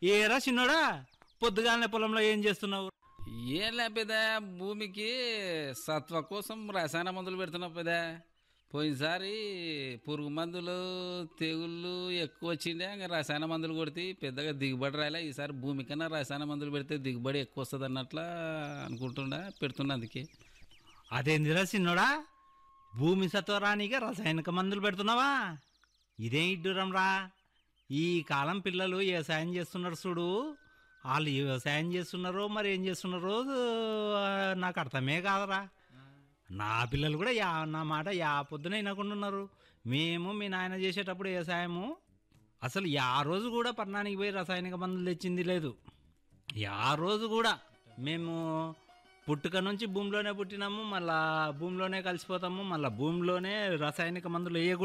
ఏరా చిన్నోడా పొద్దుగాలనే పొలంలో ఏం చేస్తున్నావు ఏం లేపేదా భూమికి సత్వ కోసం రసాయన మందులు పెడుతున్నావు పెదా పోయినసారి పురుగు మందులు తెగుళ్ళు ఎక్కువ వచ్చిండే ఇంకా రసాయన మందులు కొడితే పెద్దగా దిగుబడి రాలే ఈసారి భూమి కన్నా రసాయన మందులు పెడితే దిగుబడి ఎక్కువ వస్తుంది అన్నట్లా అనుకుంటుండా పెడుతున్నా అందుకే అదేందిరా చిన్నోడా భూమి సత్వరానిగా రసాయనిక మందులు పెడుతున్నావా ఇదేం ఇడ్డురం రా ఈ కాలం పిల్లలు వ్యవసాయం చేస్తున్నారు చూడు వాళ్ళు వ్యవసాయం చేస్తున్నారో మరి ఏం చేస్తున్నారో ఆ, నాకు అర్థమే కాదురా నా పిల్లలు కూడా యా నా మాట యా పొద్దున వినకుండా ఉన్నారు మేము మీ నాయన చేసేటప్పుడు వ్యవసాయము అసలు యా రోజు కూడా పట్టణానికి పోయి రసాయనిక మందులు తెచ్చింది లేదు యా రోజు కూడా మేము పుట్టుక నుంచి భూమిలోనే పుట్టినాము మళ్ళా భూమిలోనే కలిసిపోతాము మళ్ళా భూమిలోనే రసాయనిక మందులు వేయకూడదు